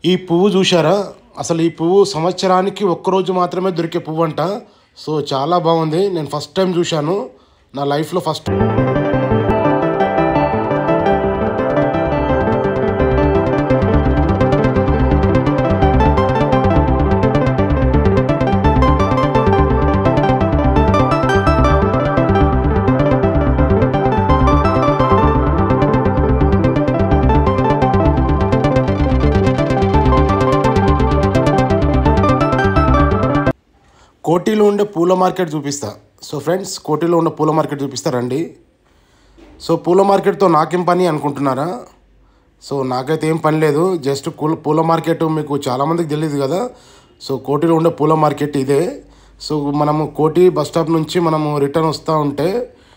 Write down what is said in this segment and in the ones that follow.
ఈ పువ్వు చూశారా అసలు ఈ పువ్వు సంవత్సరానికి ఒక్కరోజు మాత్రమే దొరికే పువ్వు అంట సో చాలా బాగుంది నేను ఫస్ట్ టైం చూశాను నా లైఫ్లో ఫస్ట్ కోటిలో ఉండే పూల మార్కెట్ చూపిస్తా సో ఫ్రెండ్స్ కోటిలో ఉండే పూల మార్కెట్ చూపిస్తా రండి సో పూల మార్కెట్తో నాకేం పని అనుకుంటున్నారా సో నాకైతే ఏం పని లేదు జస్ట్ పూల పూల మార్కెట్ మీకు చాలామందికి తెలియదు కదా సో కోటిలో ఉండే పూల మార్కెట్ ఇదే సో మనము కోటి బస్ స్టాప్ నుంచి మనము రిటర్న్ వస్తూ ఉంటే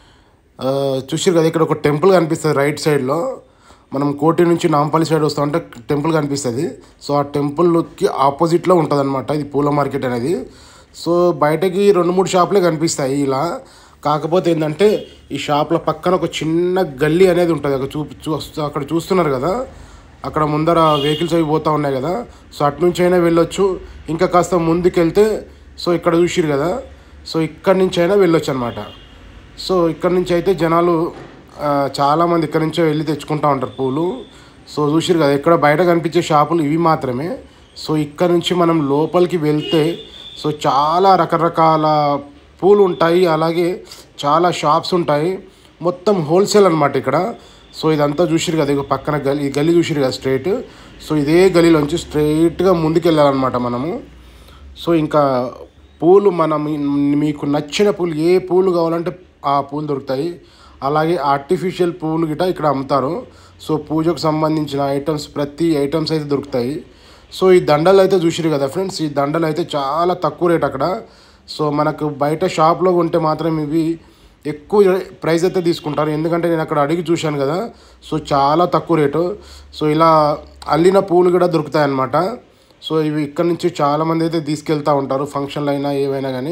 ఆ, చూసారు కదా ఇక్కడ ఒక టెంపుల్ కనిపిస్తుంది రైట్ సైడ్లో మనం కోటి నుంచి నాంపల్లి సైడ్ వస్తూ ఉంటే టెంపుల్ కనిపిస్తుంది సో ఆ టెంపుల్కి ఆపోజిట్లో ఉంటుంది అనమాట ఇది పూల మార్కెట్ అనేది సో బయటకి రెండు మూడు షాపులే కనిపిస్తాయి ఇలా కాకపోతే ఏంటంటే ఈ షాపుల పక్కన ఒక చిన్న గల్లీ అనేది ఉంటుంది అక్కడ చూ చూ అక్కడ చూస్తున్నారు కదా అక్కడ ముందర వెహికల్స్ అవి పోతూ ఉన్నాయి కదా సో అటు నుంచి అయినా వెళ్ళొచ్చు ఇంకా కాస్త ముందుకెళ్తే సో ఇక్కడ చూసిరు కదా సో ఇక్కడి నుంచి అయినా వెళ్ళొచ్చు అనమాట సో ఇక్కడ నుంచి అయితే జనాలు ఆ, చాలామంది ఇక్కడ నుంచే వెళ్ళి తెచ్చుకుంటూ ఉంటారు పూలు సో చూసిరు కదా ఇక్కడ బయట కనిపించే షాపులు ఇవి మాత్రమే సో ఇక్కడ నుంచి మనం లోపలికి వెళ్తే సో చాలా రకరకాల పూలు ఉంటాయి అలాగే చాలా షాప్స్ ఉంటాయి మొత్తం హోల్సేల్ అనమాట ఇక్కడ సో ఇదంతా చూసిరు కదా ఇక పక్కన గలీ ఈ గల్లీ చూసిరు కదా స్ట్రైట్ సో ఇదే గలీలోంచి స్ట్రైట్గా ముందుకు వెళ్ళాలన్నమాట మనము సో ఇంకా పూలు మనం మీకు నచ్చిన పూలు ఏ పూలు కావాలంటే ఆ పూలు దొరుకుతాయి అలాగే ఆర్టిఫిషియల్ పూలు గిట ఇక్కడ అమ్ముతారు సో పూజకు సంబంధించిన ఐటమ్స్ ప్రతి ఐటమ్స్ అయితే దొరుకుతాయి సో ఈ దండలు అయితే చూసిరు కదా ఫ్రెండ్స్ ఈ దండలు అయితే చాలా తక్కువ రేట్ అక్కడ సో మనకు బయట షాప్లో కొంటే మాత్రం ఇవి ఎక్కువ ప్రైస్ అయితే తీసుకుంటారు ఎందుకంటే నేను అక్కడ అడిగి చూశాను కదా సో చాలా తక్కువ రేటు సో ఇలా అల్లిన పూలు కూడా దొరుకుతాయి అన్నమాట సో ఇవి ఇక్కడ నుంచి చాలామంది అయితే తీసుకెళ్తూ ఉంటారు ఫంక్షన్లు అయినా ఏవైనా కానీ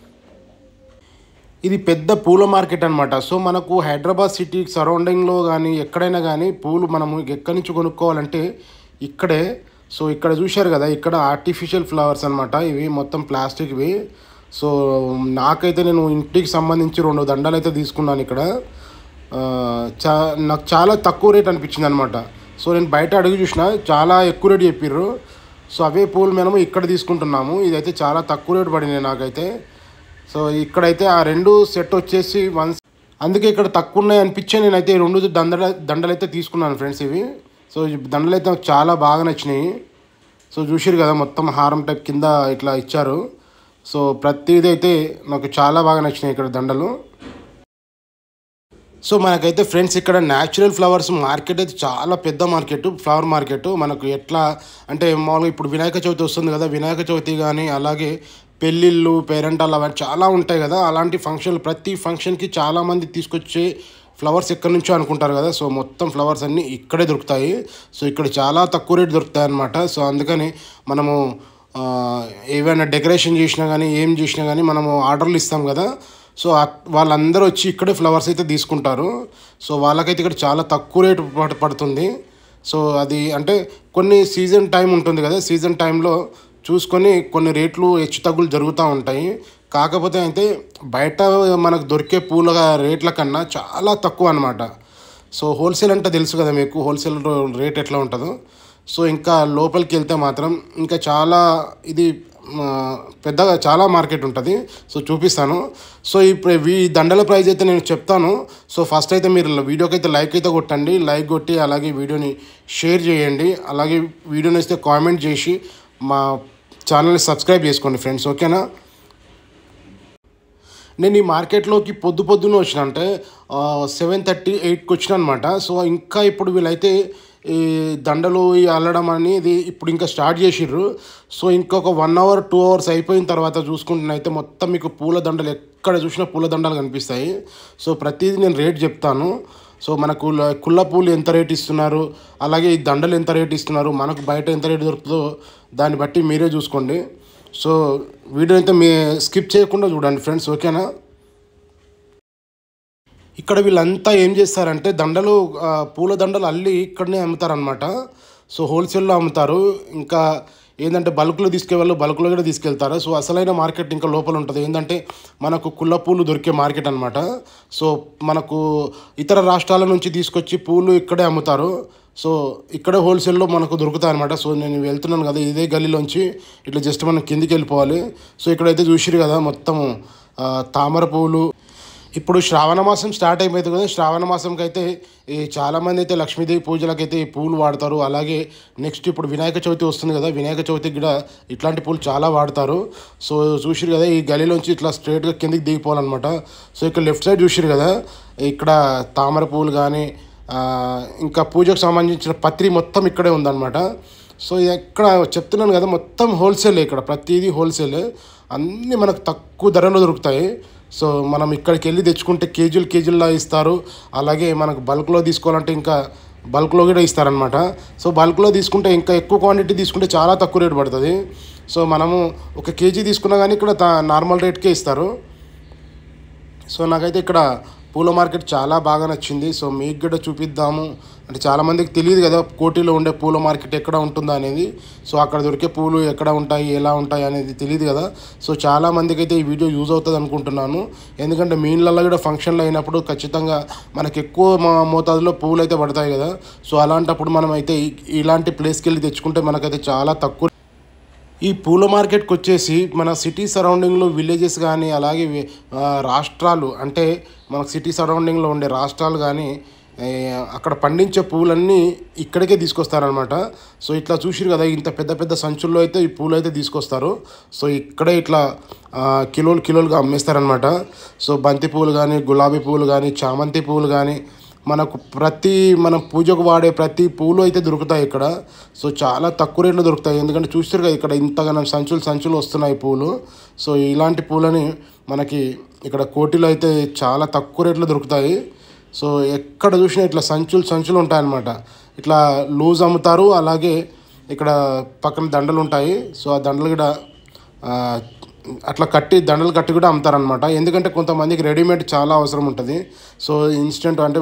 ఇది పెద్ద పూల మార్కెట్ అనమాట సో మనకు హైదరాబాద్ సిటీ సరౌండింగ్లో కానీ ఎక్కడైనా కానీ పూలు మనము ఎక్కడి నుంచి కొనుక్కోవాలంటే ఇక్కడే సో ఇక్కడ చూశారు కదా ఇక్కడ ఆర్టిఫిషియల్ ఫ్లవర్స్ అనమాట ఇవి మొత్తం ప్లాస్టిక్వి సో నాకైతే నేను ఇంటికి సంబంధించి రెండు దండలు అయితే తీసుకున్నాను ఇక్కడ ఆ, చా నాకు చాలా తక్కువ రేట్ అనిపించింది అనమాట సో నేను బయట అడుగు చూసిన చాలా ఎక్కువ రేట్ చెప్పిర్రు సో అవే పూలు మనము ఇక్కడ తీసుకుంటున్నాము ఇదైతే చాలా తక్కువ రేటు పడింది నాకైతే సో ఇక్కడైతే ఆ రెండు సెట్ వచ్చేసి వన్ అందుకే ఇక్కడ తక్కువ ఉన్నాయి అనిపించే నేనైతే ఈ రెండు దండల దండలు అయితే తీసుకున్నాను ఫ్రెండ్స్ ఇవి సో ఈ దండలు అయితే నాకు చాలా బాగా నచ్చినాయి సో చూసిరు కదా మొత్తం హారం టైప్ కింద ఇట్లా ఇచ్చారు సో ప్రతిదీ అయితే నాకు చాలా బాగా నచ్చినాయి ఇక్కడ దండలు సో మనకైతే ఫ్రెండ్స్ ఇక్కడ న్యాచురల్ ఫ్లవర్స్ మార్కెట్ అయితే చాలా పెద్ద మార్కెట్ ఫ్లవర్ మార్కెట్ మనకు ఎట్లా అంటే మామూలుగా ఇప్పుడు వినాయక చవితి వస్తుంది కదా వినాయక చవితి కానీ అలాగే పెళ్ళిళ్ళు పేరెంటాలు అవన్నీ చాలా ఉంటాయి కదా అలాంటి ఫంక్షన్లు ప్రతి ఫంక్షన్కి చాలామంది తీసుకొచ్చే ఫ్లవర్స్ ఎక్కడి నుంచో అనుకుంటారు కదా సో మొత్తం ఫ్లవర్స్ అన్నీ ఇక్కడే దొరుకుతాయి సో ఇక్కడ చాలా తక్కువ రేట్ దొరుకుతాయి అన్నమాట సో అందుకని మనము ఆ, ఏవైనా డెకరేషన్ చేసినా కానీ ఏం చేసినా కానీ మనము ఆర్డర్లు ఇస్తాం కదా సో ఆ- వాళ్ళందరూ వచ్చి ఇక్కడే ఫ్లవర్స్ అయితే తీసుకుంటారు సో వాళ్ళకైతే ఇక్కడ చాలా తక్కువ రేటు పడ- పడుతుంది సో అది అంటే కొన్ని సీజన్ టైం ఉంటుంది కదా సీజన్ టైంలో చూసుకొని కొన్ని రేట్లు హెచ్చు తగ్గులు జరుగుతూ ఉంటాయి కాకపోతే అయితే బయట మనకు దొరికే పూల రేట్ల కన్నా చాలా తక్కువ అనమాట సో హోల్సేల్ అంటే తెలుసు కదా మీకు హోల్సేల్ రేట్ ఎట్లా ఉంటుందో సో ఇంకా లోపలికి వెళ్తే మాత్రం ఇంకా చాలా ఇది ఆ, పెద్దగా చాలా మార్కెట్ ఉంటుంది సో చూపిస్తాను సో ఇప్పుడు ఈ దండల ప్రైస్ అయితే నేను చెప్తాను సో ఫస్ట్ అయితే మీరు వీడియోకి అయితే లైక్ అయితే కొట్టండి లైక్ కొట్టి అలాగే వీడియోని షేర్ చేయండి అలాగే వీడియోని వస్తే కామెంట్ చేసి మా ఛానల్ని సబ్స్క్రైబ్ చేసుకోండి ఫ్రెండ్స్ ఓకేనా నేను ఈ మార్కెట్లోకి పొద్దు పొద్దున వచ్చిన అంటే సెవెన్ థర్టీ ఎయిట్కి వచ్చిన అనమాట సో ఇంకా ఇప్పుడు వీళ్ళైతే ఈ దండలు ఈ అల్లడం అనేది ఇప్పుడు ఇంకా స్టార్ట్ చేసిర్రు సో ఇంకొక వన్ అవర్ టూ అవర్స్ అయిపోయిన తర్వాత చూసుకుంటున్నైతే మొత్తం మీకు పూల దండలు ఎక్కడ చూసినా పూల దండలు కనిపిస్తాయి సో ప్రతిదీ నేను రేట్ చెప్తాను సో మనకు ల- కుల్ల పూలు ఎంత రేట్ ఇస్తున్నారు అలాగే ఈ దండలు ఎంత రేట్ ఇస్తున్నారు మనకు బయట ఎంత రేట్ దొరుకుతుందో దాన్ని బట్టి మీరే చూసుకోండి సో వీడియో అయితే మీ స్కిప్ చేయకుండా చూడండి ఫ్రెండ్స్ ఓకేనా ఇక్కడ వీళ్ళంతా ఏం చేస్తారంటే దండలు ఆ, పూల దండలు అల్లి ఇక్కడనే అమ్ముతారనమాట సో హోల్సేల్లో అమ్ముతారు ఇంకా ఏంటంటే బల్క్లో తీసుకెళ్ళు బల్క్లో కూడా తీసుకెళ్తారు సో అసలైన మార్కెట్ ఇంకా లోపల ఉంటుంది ఏంటంటే మనకు కుల్ల పూలు దొరికే మార్కెట్ అనమాట సో మనకు ఇతర రాష్ట్రాల నుంచి తీసుకొచ్చి పూలు ఇక్కడే అమ్ముతారు సో ఇక్కడే హోల్సేల్లో మనకు దొరుకుతాయి అనమాట సో నేను వెళ్తున్నాను కదా ఇదే గల్లీలోంచి ఇట్లా జస్ట్ మనం కిందికి వెళ్ళిపోవాలి సో ఇక్కడైతే చూసిరు కదా మొత్తం ఆ, తామర పువ్వులు ఇప్పుడు శ్రావణ మాసం స్టార్ట్ అయిపోయింది కదా శ్రావణ మాసంకి అయితే ఈ చాలామంది అయితే లక్ష్మీదేవి పూజలకు అయితే ఈ పూలు వాడతారు అలాగే నెక్స్ట్ ఇప్పుడు వినాయక చవితి వస్తుంది కదా వినాయక చవితికి కూడా ఇట్లాంటి పూలు చాలా వాడతారు సో చూసిరు కదా ఈ గలీలోంచి ఇట్లా స్ట్రైట్గా కిందికి దిగిపోవాలన్నమాట సో ఇక్కడ లెఫ్ట్ సైడ్ చూసిరు కదా ఇక్కడ తామర పూలు కానీ ఇంకా పూజకు సంబంధించిన పత్రి మొత్తం ఇక్కడే ఉందన్నమాట సో ఎక్కడ చెప్తున్నాను కదా మొత్తం హోల్సేల్ ఇక్కడ ప్రతిదీ హోల్సేల్ అన్నీ మనకు తక్కువ ధరలో దొరుకుతాయి సో మనం ఇక్కడికి వెళ్ళి తెచ్చుకుంటే కేజీలు కేజీల్లో ఇస్తారు అలాగే మనకు బల్క్లో తీసుకోవాలంటే ఇంకా బల్క్లో కూడా ఇస్తారనమాట సో బల్క్లో తీసుకుంటే ఇంకా ఎక్కువ క్వాంటిటీ తీసుకుంటే చాలా తక్కువ రేటు పడుతుంది సో మనము ఒక కేజీ తీసుకున్నా కానీ ఇక్కడ తా- నార్మల్ రేట్కే ఇస్తారు సో నాకైతే ఇక్కడ పూల మార్కెట్ చాలా బాగా నచ్చింది సో మీకు కూడా చూపిద్దాము అంటే చాలామందికి తెలియదు కదా కోటిలో ఉండే పూల మార్కెట్ ఎక్కడ ఉంటుందా అనేది సో అక్కడ దొరికే పూలు ఎక్కడ ఉంటాయి ఎలా ఉంటాయి అనేది తెలియదు కదా సో చాలా మందికి అయితే ఈ వీడియో యూజ్ అవుతుంది అనుకుంటున్నాను ఎందుకంటే మీ ఇళ్ళల్లో కూడా ఫంక్షన్లు అయినప్పుడు ఖచ్చితంగా మనకి ఎక్కువ మా- మోతాదులో పూలు అయితే పడతాయి కదా సో అలాంటప్పుడు మనం అయితే ఈ- ఇలాంటి ప్లేస్కి వెళ్ళి తెచ్చుకుంటే మనకైతే చాలా తక్కువ ఈ పూల మార్కెట్కి వచ్చేసి మన సిటీ సరౌండింగ్లో విలేజెస్ కానీ అలాగే వి- ఆ, రాష్ట్రాలు అంటే మనకు సిటీ సరౌండింగ్లో ఉండే రాష్ట్రాలు కానీ ఏ, అక్కడ పండించే పూలన్నీ ఇక్కడికే తీసుకొస్తారనమాట సో ఇట్లా చూసిరు కదా ఇంత పెద్ద పెద్ద సంచుల్లో అయితే ఈ పూలు అయితే తీసుకొస్తారు సో ఇక్కడే ఇట్లా ఆ, కిలోలు కిలోలుగా అమ్మేస్తారనమాట సో బంతి పూలు కానీ గులాబీ పూలు కానీ చామంతి పూలు కానీ మనకు ప్రతి మనం పూజకు వాడే ప్రతి పూలు అయితే దొరుకుతాయి ఇక్కడ సో చాలా తక్కువ రేట్లో దొరుకుతాయి ఎందుకంటే చూస్తారు కదా ఇక్కడ ఇంతగానం సంచులు సంచులు వస్తున్నాయి పూలు సో ఇలాంటి పూలని మనకి ఇక్కడ కోటిలో అయితే చాలా తక్కువ రేట్లో దొరుకుతాయి సో ఎక్కడ చూసినా ఇట్లా సంచులు సంచులు ఉంటాయన్నమాట ఇట్లా లూజ్ అమ్ముతారు అలాగే ఇక్కడ పక్కన దండలు ఉంటాయి సో ఆ దండలు కూడా ఆ, అట్లా కట్టి దండలు కట్టి కూడా అమ్ముతారనమాట ఎందుకంటే కొంతమందికి రెడీమేడ్ చాలా అవసరం ఉంటుంది సో ఇన్స్టెంట్ అంటే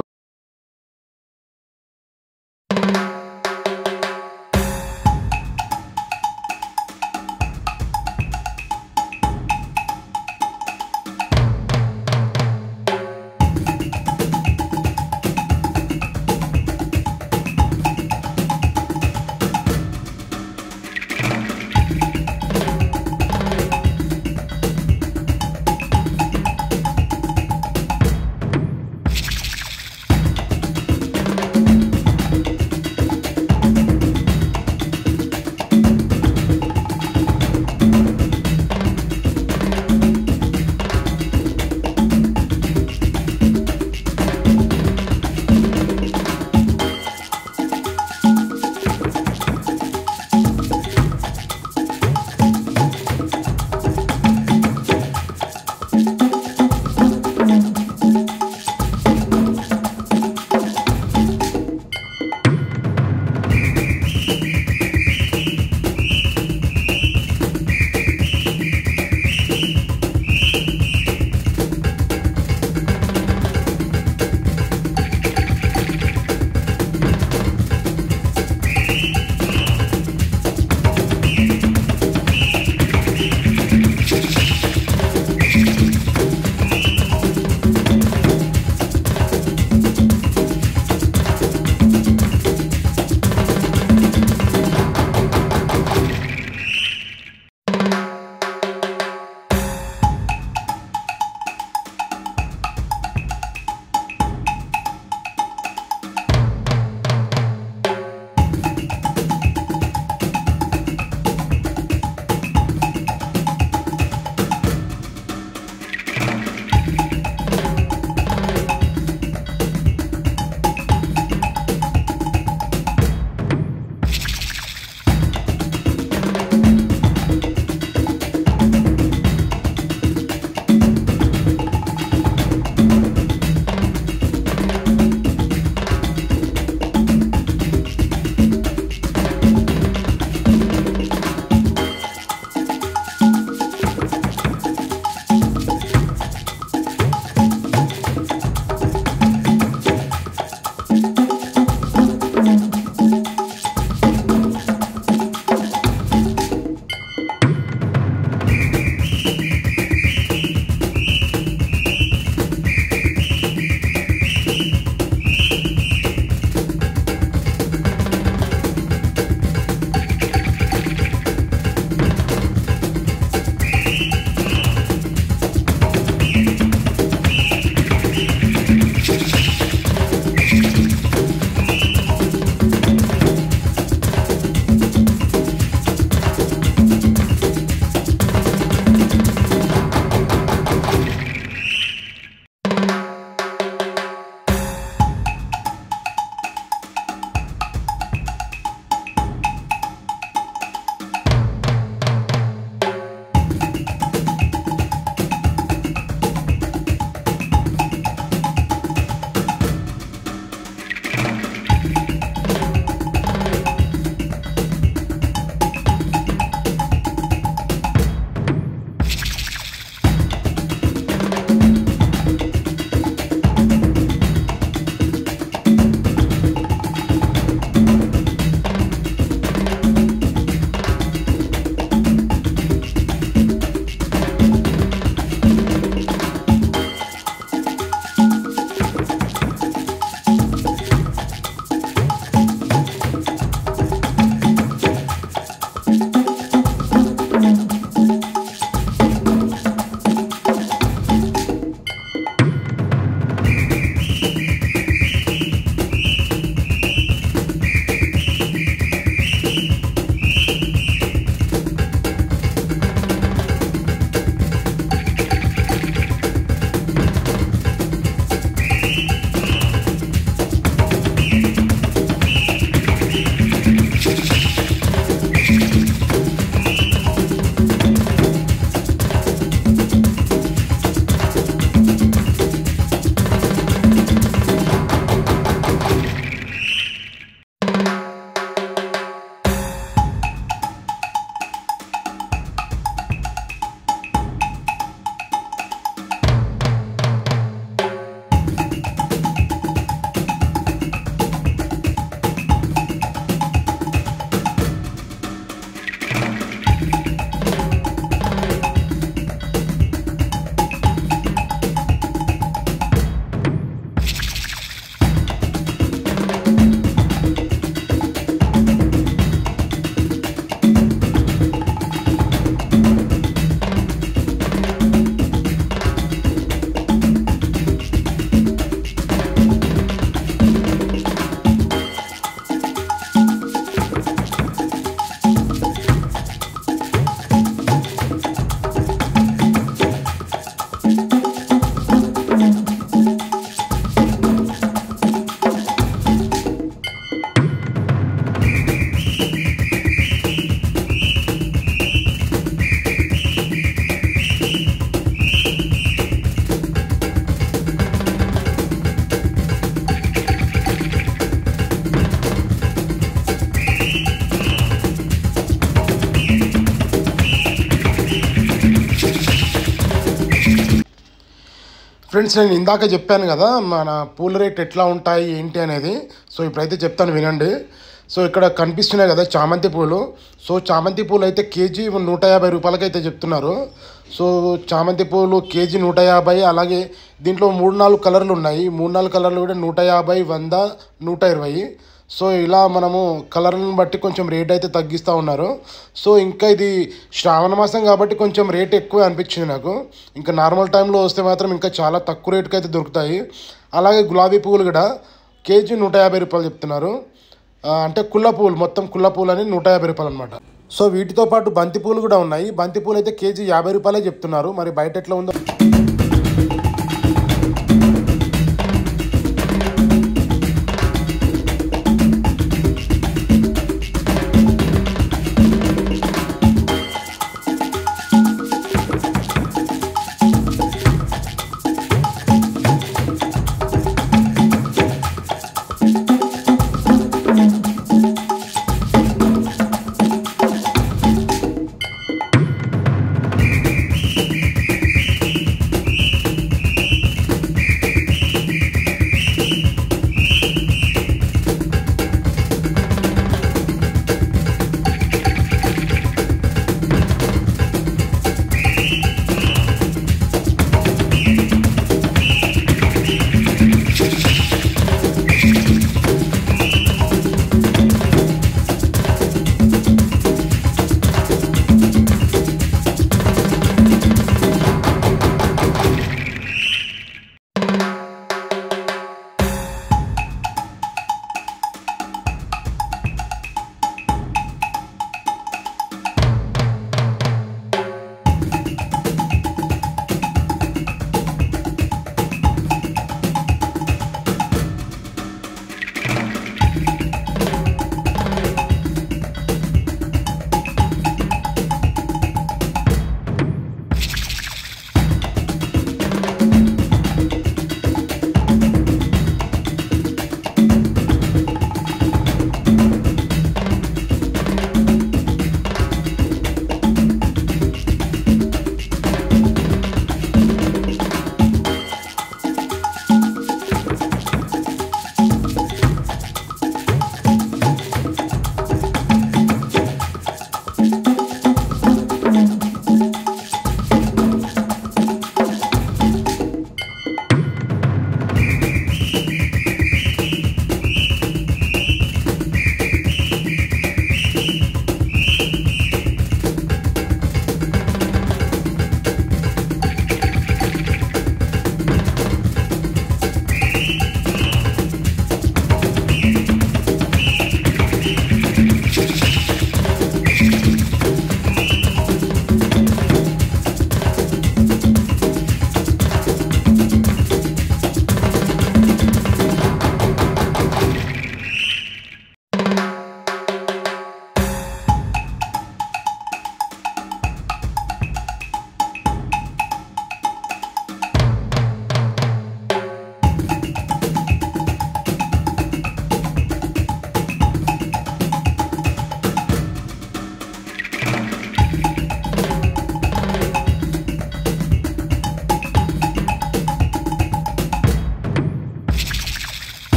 ఫ్రెండ్స్ నేను ఇందాక చెప్పాను కదా మన పూల రేట్ ఎట్లా ఉంటాయి ఏంటి అనేది సో ఇప్పుడైతే చెప్తాను వినండి సో ఇక్కడ కనిపిస్తున్నాయి కదా చామంతి పూలు సో చామంతి పూలు అయితే కేజీ నూట యాభై రూపాయలకి అయితే చెప్తున్నారు సో చామంతి పూలు కేజీ నూట యాభై అలాగే దీంట్లో మూడు నాలుగు కలర్లు ఉన్నాయి మూడు నాలుగు కలర్లు కూడా నూట యాభై వంద నూట ఇరవై సో ఇలా మనము కలర్లను బట్టి కొంచెం రేట్ అయితే తగ్గిస్తూ ఉన్నారు సో ఇంకా ఇది శ్రావణ మాసం కాబట్టి కొంచెం రేట్ ఎక్కువ అనిపించింది నాకు ఇంకా నార్మల్ టైంలో వస్తే మాత్రం ఇంకా చాలా తక్కువ రేటుకి అయితే దొరుకుతాయి అలాగే గులాబీ పువ్వులు కూడా కేజీ నూట యాభై రూపాయలు చెప్తున్నారు ఆ, అంటే కుల్ల పువ్వులు మొత్తం కుల్ల పువ్వులు అని నూట యాభై రూపాయలు అనమాట సో వీటితో పాటు బంతి పూలు కూడా ఉన్నాయి బంతి పూలు అయితే కేజీ యాభై రూపాయలే చెప్తున్నారు మరి బయట ఎట్లా ఉందో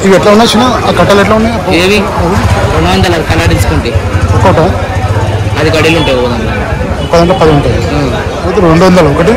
ఇవి ఎట్లా ఉన్నాయి చిన్న ఆ కట్టలు ఎట్లా ఉన్నాయి ఏవి రెండు వందల కలర్ తీసుకుంటే ఒక్కొక్క అది గడిలు ఉంటాయి ఒక దాంట్లో. ఒక దాంట్లో పది ఉంటాయి అయితే రెండు వందలు ఒకటి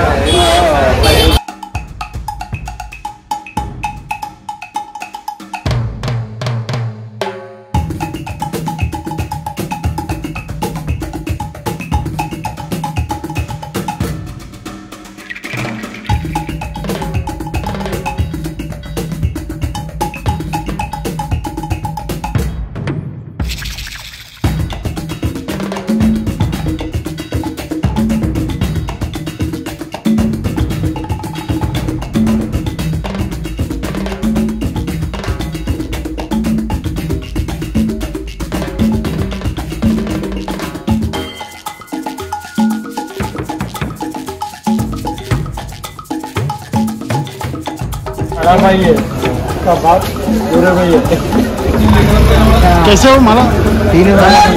कैसे हो माला तीन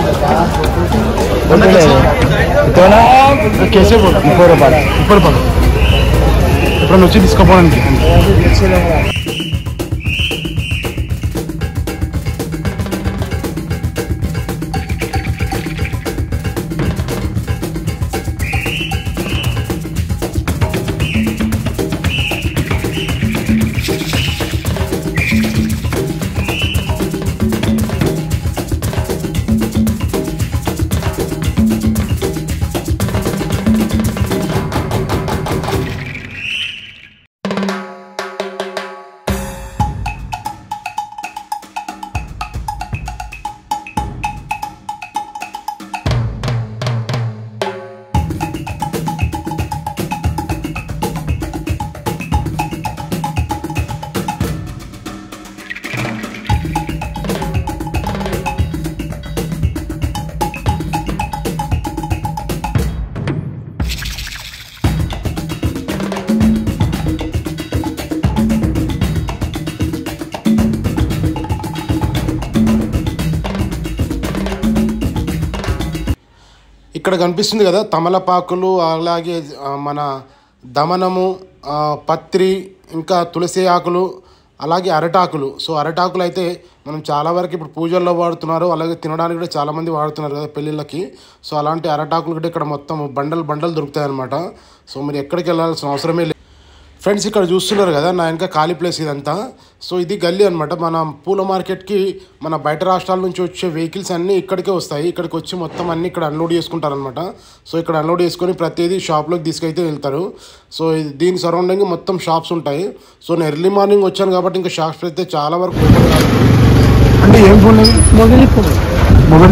कैसे बोल ముప్పై రూపాయలు ముప్పై రూపాయలు ఎప్పుడన్నా వచ్చి తీసుకోపోవడానికి ఇక్కడ కనిపిస్తుంది కదా తమలపాకులు అలాగే ఆ, మన దమనము ఆ, పత్రి ఇంకా తులసి ఆకులు అలాగే అరటాకులు సో అరటాకులు అయితే మనం చాలా వరకు ఇప్పుడు పూజల్లో వాడుతున్నారు అలాగే తినడానికి కూడా చాలామంది వాడుతున్నారు కదా పెళ్ళిళ్ళకి సో అలాంటి అరటాకులు కూడా ఇక్కడ మొత్తం బండలు బండలు దొరుకుతాయి అన్నమాట సో మీరు ఎక్కడికి వెళ్ళాల్సిన అవసరమే లేదు ఫ్రెండ్స్ ఇక్కడ చూస్తున్నారు కదా నా వెనక ఖాళీ ప్లేస్ ఇదంతా సో ఇది గల్లీ అనమాట మన పూల మార్కెట్కి మన బయట రాష్ట్రాల నుంచి వచ్చే వెహికల్స్ అన్నీ ఇక్కడికే వస్తాయి ఇక్కడికి వచ్చి మొత్తం అన్నీ ఇక్కడ అన్లోడ్ చేసుకుంటారనమాట సో ఇక్కడ అన్లోడ్ చేసుకొని ప్రతిదీ షాప్లోకి తీసుకైతే వెళ్తారు సో ఇది- దీని సరౌండింగ్ మొత్తం షాప్స్ ఉంటాయి సో నేను ఎర్లీ మార్నింగ్ వచ్చాను కాబట్టి ఇంకా షాప్స్ అయితే చాలా వరకు open కాదు. అంటే ఏం ఫోన్ మొగలి పువ్వు మొబైల్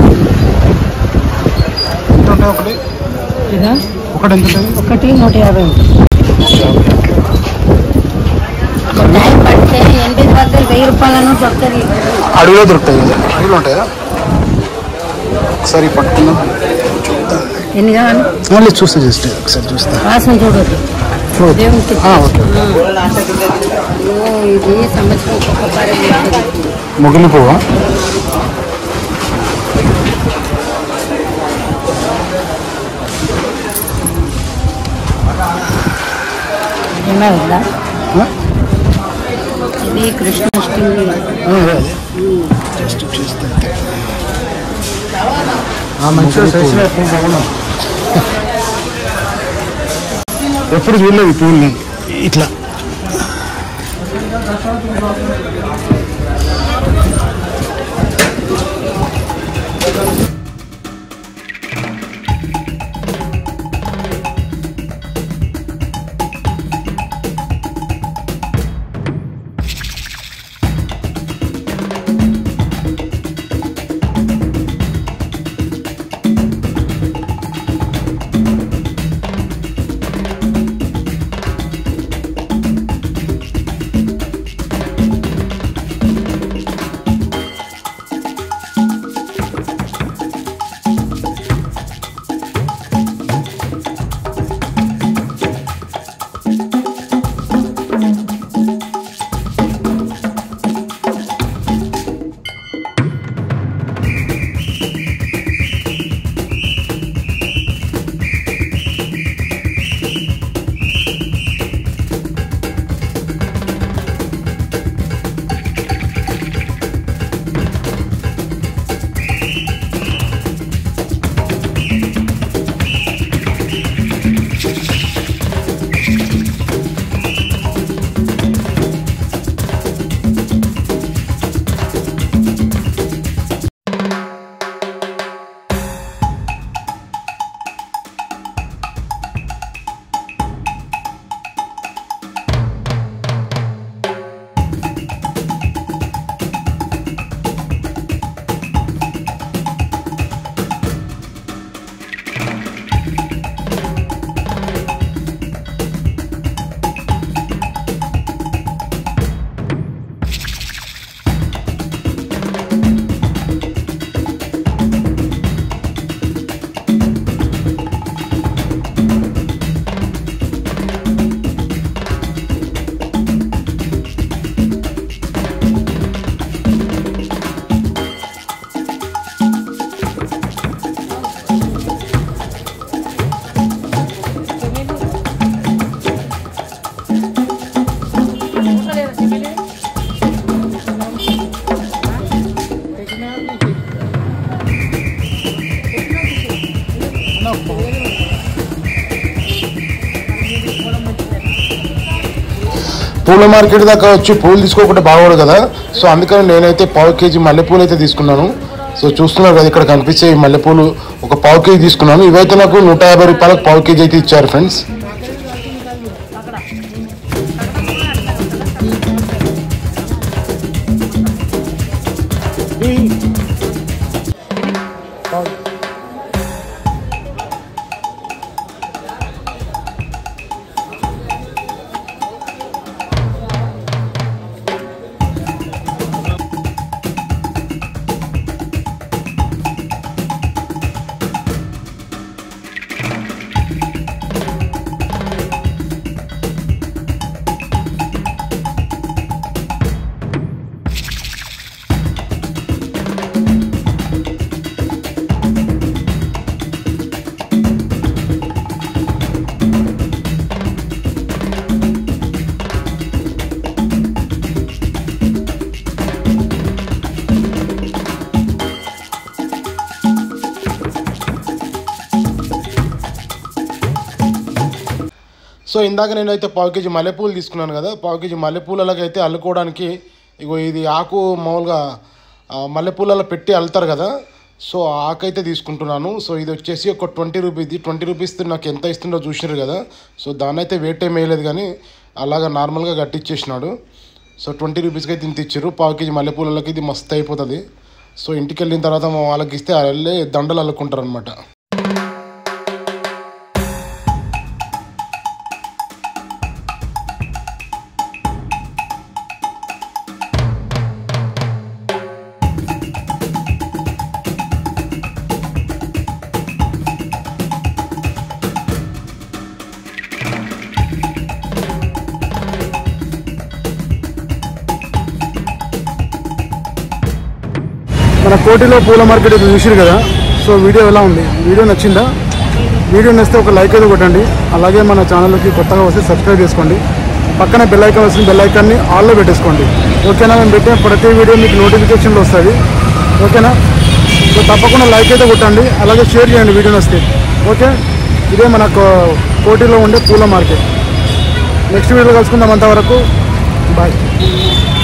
ఎంత ఉంటాయి ఒకటి ఇదా ఒకటి ఎంత ఉంటుంది ఒకటి నూట యాభై ఉంటుంది టైం పడితే ఎనభై పద్దెనిమిది వెయ్యి రూపాయలను దొరుకుతుంది అడవిలో దొరుకుతాయి కదా అడవిలో ఉంటాయా ఒకసారి పట్టుకుందాం చూద్దాం ఎన్ని కావాలి మళ్ళీ చూస్తా జస్ట్ ఒకసారి చూస్తా వాసన చూడదు చూడు. దేవునికి ఆ, ఓకే ఓ, ఇది సంవత్సరం ఒక్కొక్కసారి ఉంటుంది. మొగిలి పువ్వా ఏమై ఉందా ఆ? ఇది కృష్ణాష్టమి ఆ, అదే అదే జస్ట్ చూస్తా మొగిలి పువ్వు. ఎప్పుడు చూడలేదు ఈ పువ్వుల్ని ఇట్లా పూల మార్కెట్ దాకా వచ్చి పూలు తీసుకోకుండా బాగోడు కదా సో అందుకని నేనైతే పావు కేజీ మల్లెపూలు అయితే తీసుకున్నాను సో చూస్తున్నారు కదా ఇక్కడ కనిపించే ఈ మల్లెపూలు ఒక పావు కేజీ తీసుకున్నాను ఇవైతే నాకు నూట యాభై రూపాయలకు పావు కేజీ అయితే ఇచ్చారు ఫ్రెండ్స్ సో ఇందాక నేనైతే పావు కేజీ మల్లెపూలు తీసుకున్నాను కదా పావు కేజీ మల్లెపూలకి అయితే అల్లుకోవడానికి ఇగో ఇది ఆకు మామూలుగా ఆ, మల్లెపూలలో పెట్టి అల్లుతారు కదా సో ఆ ఆకు అయితే తీసుకుంటున్నాను సో ఇది వచ్చేసి ఒక ట్వంటీ రూపీది ట్వంటీ రూపీస్ నాకు ఎంత ఇస్తుందో చూసినారు కదా సో దాన్ని అయితే వెయిట్ ఏం వేయలేదు కానీ అలాగా నార్మల్గా కట్టించేసినాడు సో ట్వంటీ రూపీస్కి అయితే ఇంత ఇచ్చారు పావు కేజీ మల్లెపూలకి ఇది మస్తు అయిపోతుంది సో ఇంటికి వెళ్ళిన తర్వాత మా వాళ్ళకి ఇస్తే వెళ్ళి దండలు అల్లుకుంటారు అనమాట మన కోటిలో పూల మార్కెట్ ఇది చూసిరు కదా సో వీడియో ఎలా ఉంది వీడియో నచ్చిందా వీడియో నచ్చితే ఒక లైక్ అయితే కొట్టండి అలాగే మన ఛానల్కి కొత్తగా వస్తే సబ్స్క్రైబ్ చేసుకోండి పక్కన బెల్ ఐకాన్ వస్తుంది బెల్ ఐకాన్ని ఆల్లో పెట్టేసుకోండి ఓకేనా మేము పెట్టే ప్రతి వీడియో మీకు నోటిఫికేషన్లో వస్తుంది ఓకేనా సో తప్పకుండా లైక్ అయితే కొట్టండి అలాగే షేర్ చేయండి వీడియో వస్తే ఓకే ఇదే మన కో- కోటిలో ఉండే పూల మార్కెట్ నెక్స్ట్ వీడియో కలుసుకుందాం అంతవరకు బాయ్